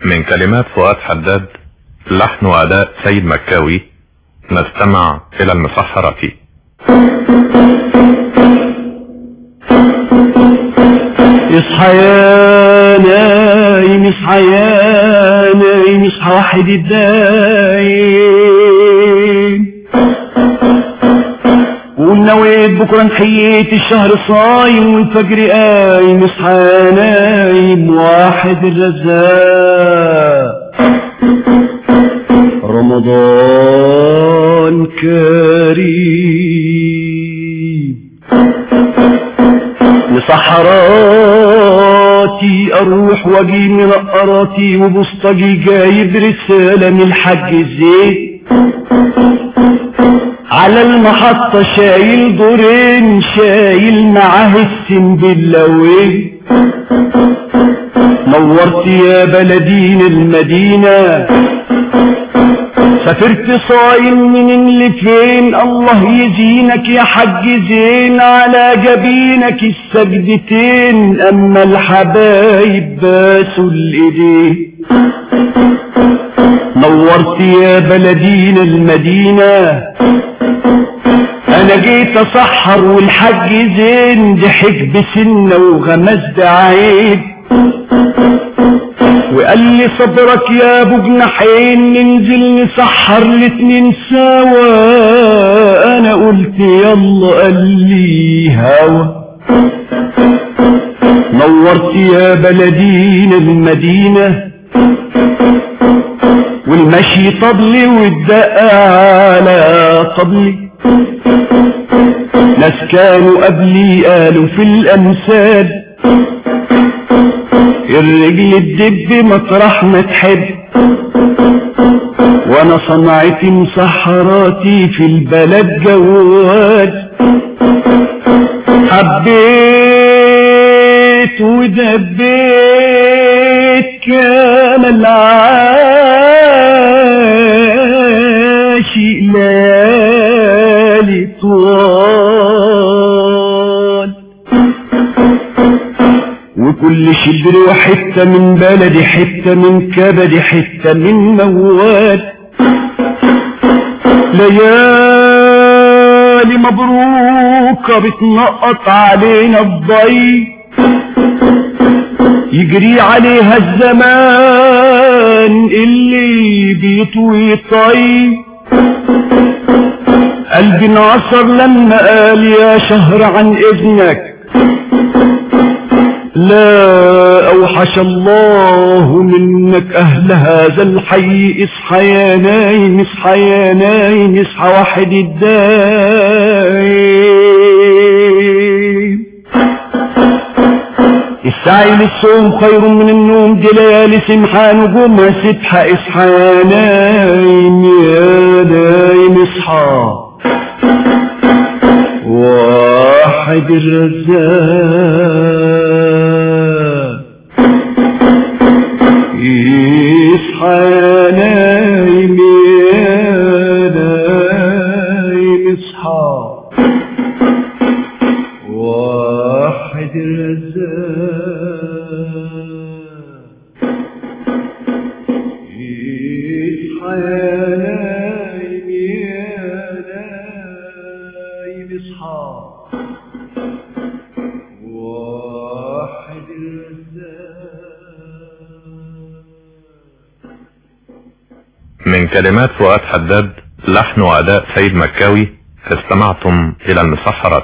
من كلمات فؤاد حداد لحن وأداء سيد مكاوي نستمع إلى المسحرة اصحى يا نايم اصحى يا نايم اصحى واحد الدايم ونويت بكرة نحييت الشهر صايم والفجر قايم اصحى يا نايم واحد الرزاق رمضان كريم لصحراتي اروح واجي من قراتي وبسطجي جايب رسالة من الحج زيت على المحطة شايل دورين شايل معاه السنبلاوي نورت يا بلدين المدينة سافرت صايم من اللي فين الله يزينك يا حج زين على جبينك السجدتين اما الحبايب باسوا الايدين نورت يا بلدين المدينة انا جيت اصحر والحج زين ضحك بسنة وغمز بعيد وقال لي صبرك يا ابو جناحين ننزل نسحر الاتنين سوا انا قلت يلا قال لي هوا نورت يا بلدين المدينة والمشي طبلي والدقة على طبلي ناس كانوا قبلي قالوا في الامثال الرجل الدب مطرح ما تحب وانا صنعتي مسحراتي في البلد جواد حبيت ودبيت كان العاشق ليالي طوال وكل شبر وحتة من بلدي حتة من كبدي حتة من موال ليالي مبروكة بتنقط علينا الضي يجري عليها الزمان اللي بيطوي طي قلبي انعصر لما قال يا شهر عن اذنك لا أوحش الله منك أهل هذا الحي اصحى يا نايم اصحى يا نايم اصحى واحد الدايم السعي للصوم خير من النوم دي ليالي سمحة نجومها سبحة اصحى يا نايم يا نايم اصحى واحد الرزاق يصحى يا نايم يا نايم اصحى واحد الرزاق يصحى يا نايم يا نايم اصحى واحد من كلمات فؤاد حداد لحن وأداء سيد مكاوي استمعتم إلى المسحرة